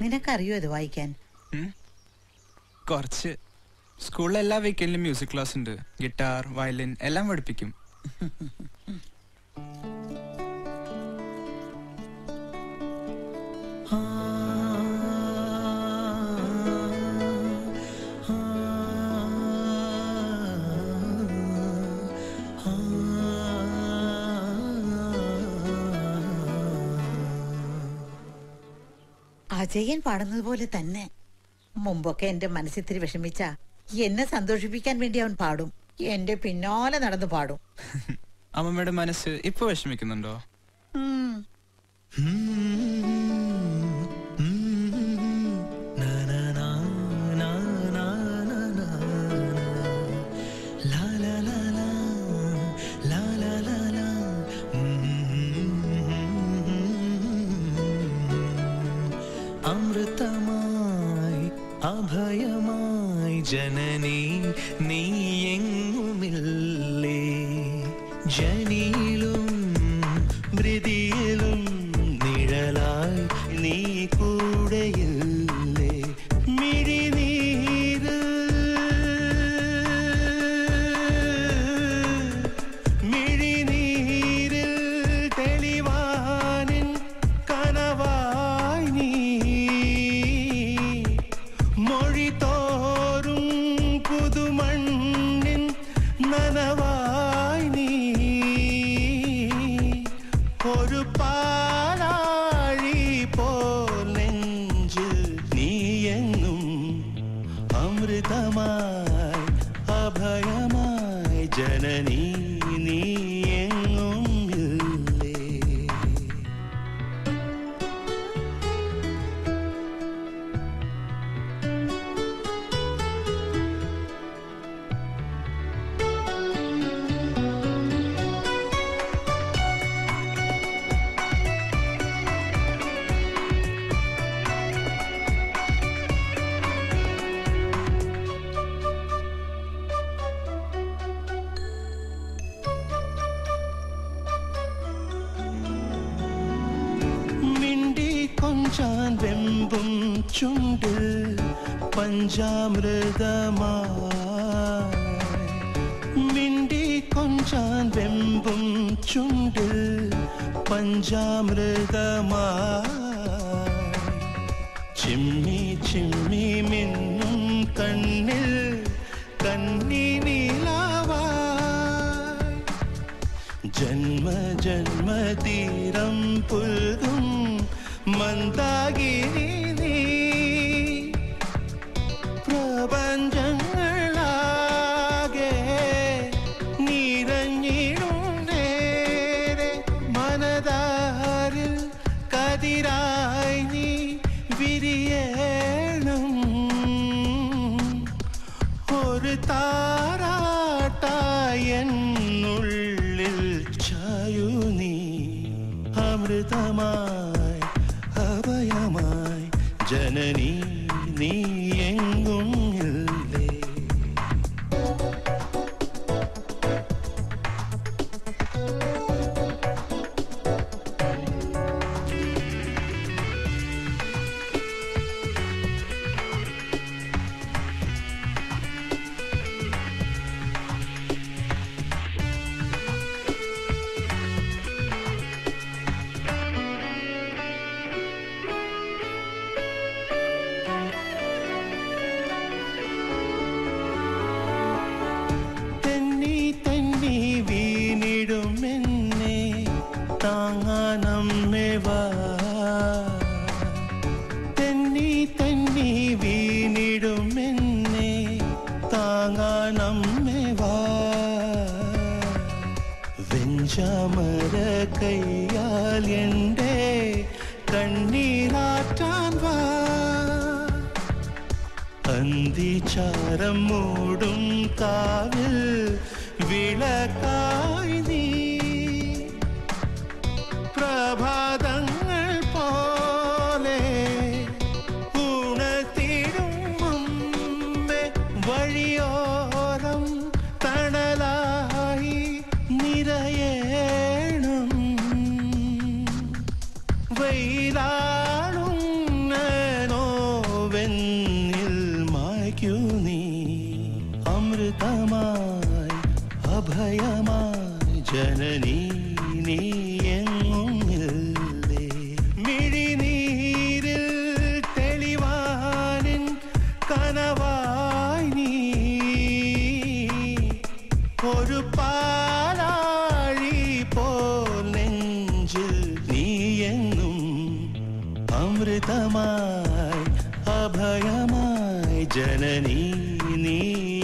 നിനക്കറിയോ ഇത് വായിക്കാൻ ഉം. കുറച്ച് സ്കൂളിൽ എല്ലാ വീക്കെൻഡിലും മ്യൂസിക് ക്ലാസ് ഉണ്ട് ഗിറ്റാർ വയലിൻ എല്ലാം പഠിപ്പിക്കും അജയൻ പാടുന്നത് പോലെ തന്നെ മുമ്പൊക്കെ എന്റെ മനസ്സിത്തിരി വിഷമിച്ച എന്നെ സന്തോഷിപ്പിക്കാൻ വേണ്ടി അവൻ പാടും എന്റെ പിന്നാലെ നടന്നു പാടും അമ്മമ്മയുടെ മനസ്സ് ഇപ്പൊ വിഷമിക്കുന്നുണ്ടോ ഉം. അമൃതമായി അഭയമായി ജനനി നീ എങ്ങുമില്ലേ ജനിയിലും മൃതിയിലും നിഴലായി നീ കൂടെയില്ലേ മിഴിനീര് മിഴിനീരിൽ തെളിവാനിൻ കനവായി നീ മൊഴി തോറും പുതുമണ്ണിൻ നനവായി നീ ഒരു പാലാഴി പോൽ നെഞ്ചിൽ നീയെന്നും അമൃതമായി അഭയമായി ജനനി നീ എങ്ങും ഇല്ലേ മിണ്ടി കൊഞ്ചാൻ വെമ്പും ചുണ്ടിൽ പഞ്ചാമൃതമായി മിണ്ടി കൊഞ്ചാൻ വെമ്പും ചുണ്ടിൽ പഞ്ചാമൃതമായി ചിമ്മി ചിമ്മി മിന്നും കണ്ണിൽ കന്നി നീലാവായി ജന്മ ജന്മതീരം പുൽകും മന്ദാകിനി നീ പ്രപഞ്ചങ്ങളാകെ നിറഞ്ഞിടും നേരെ മനതാരിൽ കതിരായി നീ വിരിയണം ഒരു താരാട്ടായി എന്നുള്ളിൽ ചായു നീ അമൃതമായി അഭയമായി ജനനി നീ എങ്ങും ഇല്ലേ തെന്നി തെന്നി വീണിടും എന്നെ താങ്ങാനമ്മേ വാ തെന്നി തെന്നി വീണിടും എന്നെ താങ്ങാനമ്മേ വാ വെഞ്ചാമര കൈയാൽ എൻ്റെ കണ്ണീരാറ്റാൻ വാ അന്തിചാരം മൂടും കാവിൽ വിളക്കായി നീ പ്രഭാതങ്ങൾ പോലെ ഉണർത്തിടും മുമ്പേ വഴിയോരം തണലായി നിറയേണം വെയിലാളും അമൃതമായി അഭയമായി ജനനീ നീ